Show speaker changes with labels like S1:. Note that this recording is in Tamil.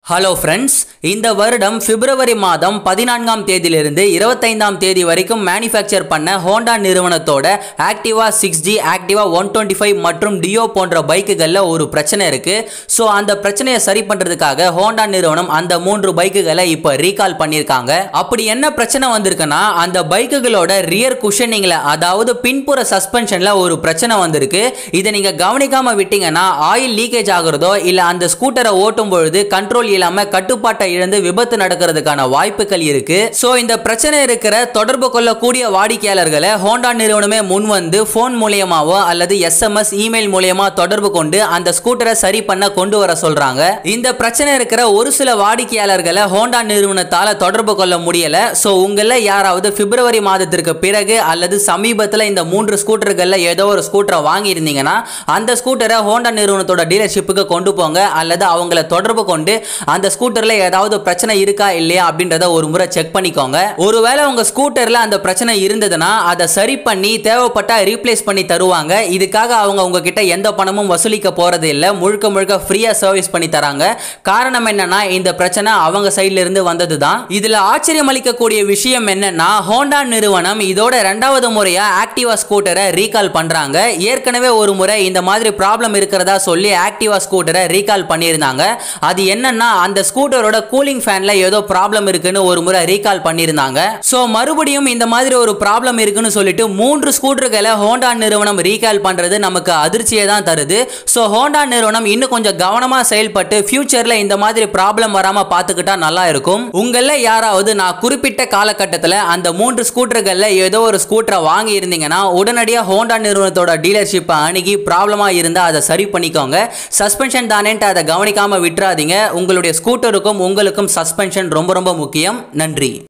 S1: ஹலோ ஃப்ரெண்ட்ஸ் இந்த வருடம் பிப்ரவரி மாதம் பதினான்காம் தேதியிலிருந்து இருபத்தைந்தாம் தேதி வரைக்கும் மேனுஃபேக்சர் பண்ண ஹோண்டா நிறுவனத்தோட Activa six G Activa one twenty five மற்றும் டியோ போன்ற பைக்குகளில் ஒரு பிரச்சனை இருக்கு ஸோ அந்த பிரச்சனையை சரி பண்ணுறதுக்காக ஹோண்டா நிறுவனம் அந்த மூன்று பைக்குகளை இப்போ ரீகால் பண்ணியிருக்காங்க அப்படி என்ன பிரச்சனை வந்திருக்குன்னா அந்த பைக்குகளோட ரியர் குஷனிங்கில் அதாவது பின்புற சஸ்பென்ஷனில் ஒரு பிரச்சனை வந்திருக்கு இதை நீங்கள் கவனிக்காம விட்டீங்கன்னா ஆயில் லீக்கேஜ் ஆகுறதோ இல்லை அந்த ஸ்கூட்டரை ஓட்டும் பொழுது கண்ட்ரோல் இல்லாம கட்டுப்பாட்டை இழந்து விபத்து நடக்கிறதுக்கான வாய்ப்புகள் இருக்கு சோ இந்த பிரச்சனை இருக்கிற தொடர்பு கொள்ளக்கூடிய வாடிக்கையாளர்களை ஹோண்டா நிறுவனமே முன் வந்து போன் மூலியமாவோ அல்லது எஸ்எம்எஸ் இமெயில் மூலியமா தொடர்பு கொண்டு அந்த ஸ்கூட்டரை சரி பண்ண கொண்டு வர சொல்றாங்க இந்த பிரச்சனை இருக்கிற ஒரு சில வாடிக்கையாளர்களை ஹோண்டா நிறுவனத்தால தொடர்பு கொள்ள முடியல சோ உங்கள யாராவது பிப்ரவரி மாதத்திற்கு பிறகு அல்லது சமீபத்தில் இந்த மூன்று ஸ்கூட்டர்கள்ல ஏதோ ஒரு ஸ்கூட்டரை வாங்கி இருந்தீங்கன்னா அந்த ஸ்கூட்டரை ஹோண்டா நிறுவனத்தோட டீலர்ஷிப்புக்கு கொண்டு போங்க அல்லது அவங்கள தொடர்பு கொண்டு அந்த ஸ்கூட்டர்ல ஏதாவது பிரச்சனை இருக்கா இல்லையா அப்படின்றத ஒரு முறை செக் பண்ணிக்கோங்க ஒருவேளை உங்க ஸ்கூட்டர்ல அந்த பிரச்சனை இருந்ததுன்னா அதை சரி பண்ணி தேவைப்பட்டா ரீப்ளேஸ் பண்ணி தருவாங்க இதுக்காக அவங்க உங்ககிட்ட எந்த பணமும் வசூலிக்க போறது இல்ல முழுக்க முழுக்க ஃப்ரீயா சர்வீஸ் பண்ணி தராங்க காரணம் என்னன்னா இந்த பிரச்சனை அவங்க சைட்ல இருந்து வந்தது தான் இதுல ஆச்சரியம் அளிக்கக்கூடிய விஷயம் என்னன்னா ஹோண்டா நிறுவனம் இதோட ரெண்டாவது முறையா ஆக்டிவா ஸ்கூட்டரை ரீகால் பண்றாங்க ஏற்கனவே ஒரு முறை இந்த மாதிரி ப்ராப்ளம் இருக்கிறதா சொல்லி ஆக்டிவா ஸ்கூட்டரை ரீகால் பண்ணியிருந்தாங்க அது என்னன்னா அந்த ஸ்கூட்டரோட கூலிங் ஃபேன்ல ஏதோ ப்ராப்ளம் இருக்குன்னு ஒரு முறை ரீகால் பண்ணியிருந்தாங்க ஸோ மறுபடியும் இந்த மாதிரி ஒரு ப்ராப்ளம் இருக்குன்னு சொல்லிட்டு மூன்று ஸ்கூட்டர்களை ஹோண்டா நிறுவனம் ரீகால் பண்றது நமக்கு அதிர்ச்சியை தான் தருது ஸோ ஹோண்டா நிறுவனம் இன்னும் கொஞ்சம் கவனமா செயல்பட்டு ஃபியூச்சர்ல இந்த மாதிரி ப்ராப்ளம் வராம பார்த்துக்கிட்டா நல்லா இருக்கும் உங்கள யாராவது நான் குறிப்பிட்ட காலகட்டத்தில் அந்த மூன்று ஸ்கூட்டர்கள்ல ஏதோ ஒரு ஸ்கூட்டரை வாங்கி இருந்தீங்கன்னா உடனடியாக ஹோண்டா நிறுவனத்தோட டீலர்ஷிப்பை அணுகி ப்ராப்ளமா இருந்தால் அதை சரி பண்ணிக்கோங்க சஸ்பென்ஷன் தானேன்ட்டு அதை கவனிக்காம விட்டுறாதீங்க உங்களுடைய ஸ்கூட்டருக்கும் உங்களுக்கும் சஸ்பென்ஷன் ரொம்ப ரொம்ப முக்கியம் நன்றி